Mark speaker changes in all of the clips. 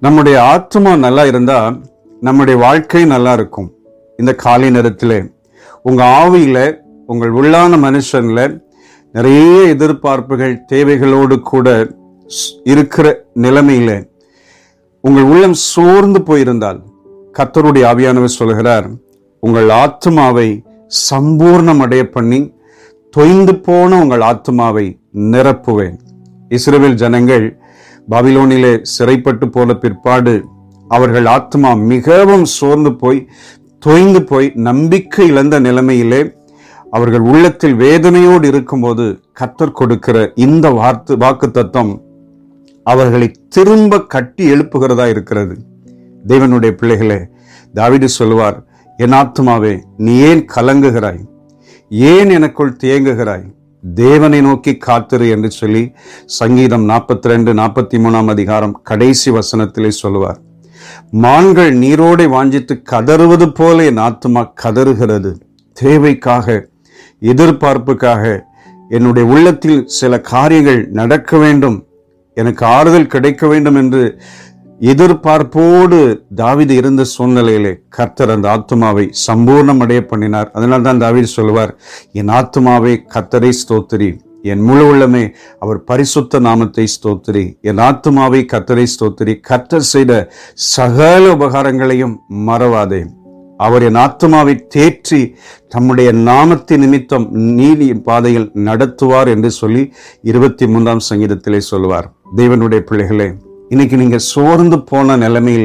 Speaker 1: நம்முடைய ஆத்மா நல்லா இருந்தா நம்முடைய வாழ்க்கை நல்லா இருக்கும் இந்த காலை நேரத்தில் உங்க ஆவியில உங்கள் உள்ளான மனுஷன்ல நிறைய எதிர்பார்ப்புகள் தேவைகளோடு கூட ஸ்- இருக்கிற நிலைமையில உங்கள் உள்ளம் சோர்ந்து போயிருந்தால் கர்த்தருடைய ஆவியானவர் சொல்கிறார் உங்கள் ஆத்மாவை சம்பூர்ணம் அடைய பண்ணி தொய்ந்து போன உங்கள் ஆத்மாவை நிரப்புவேன் இஸ்ரவேல் ஜனங்கள் பாபிலோனிலே சிறைப்பட்டு போன பிற்பாடு அவர்கள் ஆத்மா மிகவும் சோர்ந்து போய் தொய்ந்து போய் நம்பிக்கை இழந்த நிலைமையிலே அவர்கள் உள்ளத்தில் வேதனையோடு இருக்கும்போது கத்தர் கொடுக்கிற இந்த வார்த்தை வாக்கு தத்துவம் அவர்களை திரும்ப கட்டி எழுப்புகிறதா இருக்கிறது தேவனுடைய பிள்ளைகளே தாவீது சொல்லுவார் என் ஆத்துமாவே நீ ஏன் கலங்குகிறாய் ஏன் எனக்குள் தேங்குகிறாய் தேவனை நோக்கி காத்திரு என்று சொல்லி சங்கீதம் நாற்பத்தி ரெண்டு நாற்பத்தி மூணாம் அதிகாரம் கடைசி வசனத்திலே சொல்லுவார் மான்கள் நீரோடை வாஞ்சித்து கதறுவது போல என் ஆத்துமா கதறுகிறது தேவைக்காக எதிர்பார்ப்புக்காக என்னுடைய உள்ளத்தில் சில காரியங்கள் நடக்க வேண்டும் எனக்கு ஆறுதல் கிடைக்க வேண்டும் என்று எதிர்பார்ப்போடு தாவீது இருந்த சூழ்நிலையிலே கர்த்தர் அந்த ஆத்துமாவை சம்பூர்ணம் அடைய பண்ணினார் அதனால தான் தாவீது சொல்லுவார் என் ஆத்துமாவை கர்த்தரை ஸ்தோத்திரி என் முழு உள்ளமே அவர் பரிசுத்த நாமத்தை ஸ்தோத்திரி என் ஆத்துமாவை கர்த்தரை ஸ்தோத்திரி கர்த்தர் செய்த சகல உபகாரங்களையும் மறவாதே அவர் என் ஆத்துமாவை தேற்றி தம்முடைய நாமத்தின் நிமித்தம் நீதி பாதையில் நடத்துவார் என்று சொல்லி இருபத்தி மூன்றாம் சங்கீதத்திலே சொல்லுவார் தேவனுடைய பிள்ளைகளே இன்னைக்கு நீங்க சோர்ந்து போன நிலைமையில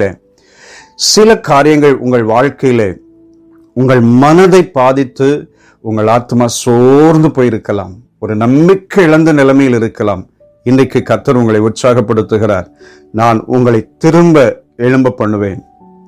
Speaker 1: சில காரியங்கள் உங்கள் வாழ்க்கையில உங்கள் மனதை பாதித்து உங்கள் ஆத்மா சோர்ந்து போயிருக்கலாம் ஒரு நம்பிக்கை இழந்த நிலைமையில் இருக்கலாம் இன்றைக்கு கர்த்தர் உங்களை உற்சாகப்படுத்துகிறார் நான் உங்களை திரும்ப எழும்ப பண்ணுவேன்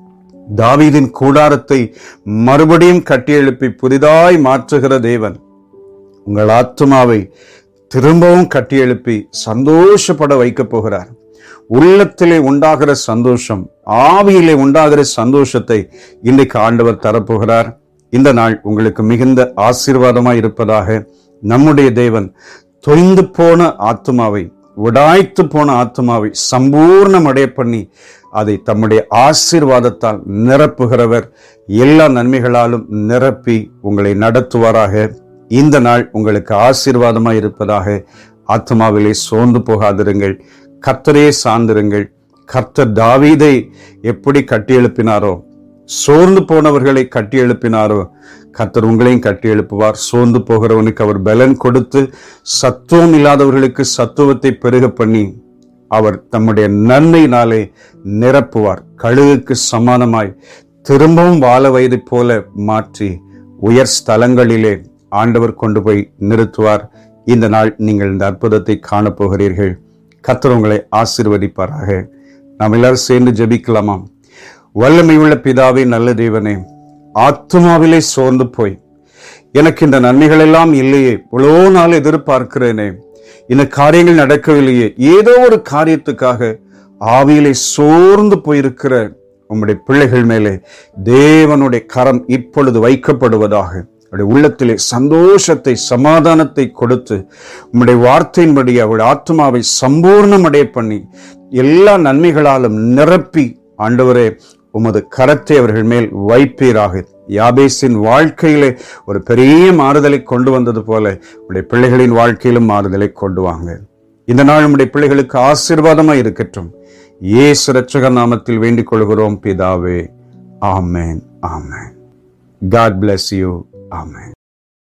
Speaker 1: தாவீதின் கூடாரத்தை மறுபடியும் கட்டியெழுப்பி புதிதாய் மாற்றுகிற தேவன் உங்கள் ஆத்மாவை திரும்பவும் கட்டியெழுப்பி சந்தோஷப்பட வைக்கப் போகிறார் உள்ளத்திலே உண்டாகிற சந்தோஷம் ஆவியிலே உண்டாகிற சந்தோஷத்தை இன்றைக்கு ஆண்டவர் தரப்போகிறார் இந்த நாள் உங்களுக்கு மிகுந்த ஆசீர்வாதமாய் இருப்பதாக நம்முடைய தேவன் தொய்ந்து போன ஆத்மாவை உடாய்த்து போன ஆத்மாவை சம்பூர்ணம் அடைய பண்ணி அதை தம்முடைய ஆசீர்வாதத்தால் நிரப்புகிறவர் எல்லா நன்மைகளாலும் நிரப்பி உங்களை நடத்துவாராக இந்த நாள் உங்களுக்கு ஆசீர்வாதமாய் இருப்பதாக ஆத்மாவிலே சோர்ந்து போகாதிருங்கள் கர்த்தரே சார்ந்திருங்கள் கர்த்தர் தாவீதை எப்படி கட்டி எழுப்பினாரோ சோர்ந்து போனவர்களை கட்டி எழுப்பினாரோ கர்த்தர் உங்களையும் கட்டி எழுப்புவார் சோர்ந்து போகிறவனுக்கு அவர் பலன் கொடுத்து சத்துவம் இல்லாதவர்களுக்கு சத்துவத்தை பெருக பண்ணி அவர் தம்முடைய நன்மையினாலே நிரப்புவார் கழுகுக்கு சமானமாய் திரும்பவும் வாழ வயது போல மாற்றி உயர் ஸ்தலங்களிலே ஆண்டவர் கொண்டு போய் நிறுத்துவார் இந்த நாள் நீங்கள் இந்த அற்புதத்தை காணப்போகிறீர்கள் கர்த்தர் உங்களை ஆசீர்வதிப்பாராக நாம் எல்லாரும் சேர்ந்து ஜெபிக்கலாமாம் வல்லமையுள்ள பிதாவே நல்ல தேவனே ஆத்துமாவிலே சோர்ந்து போய் எனக்கு இந்த நன்மைகள் எல்லாம் இல்லையே இவ்வளோ நாள் எதிர்பார்க்கிறேனே இந்த காரியங்கள் நடக்கவில்லையே ஏதோ ஒரு காரியத்துக்காக ஆவியிலே சோர்ந்து போயிருக்கிற உம்முடைய பிள்ளைகள் மேலே தேவனுடைய கரம் இப்பொழுது வைக்கப்படுவதாக அவருடைய உள்ளத்திலே சந்தோஷத்தை சமாதானத்தை கொடுத்து உம்முடைய வார்த்தையின்படி அவருடைய ஆத்மாவை சம்பூர்ணம் அடைய பண்ணி எல்லா நன்மைகளாலும் நிரப்பி ஆண்டவரே உமது கரத்தை அவர்கள் மேல் வைப்பீராக யாபேசின் வாழ்க்கையிலே ஒரு பெரிய மாறுதலை கொண்டு வந்தது போல உடைய பிள்ளைகளின் வாழ்க்கையிலும் மாறுதலை கொண்டு வாங்க இந்த நாள் உம்முடைய பிள்ளைகளுக்கு ஆசீர்வாதமாய் இருக்கட்டும் இயேசு ரட்சக நாமத்தில் வேண்டிக் கொள்கிறோம் பிதாவே ஆமென் ஆமென் காட் bless you ஆமென்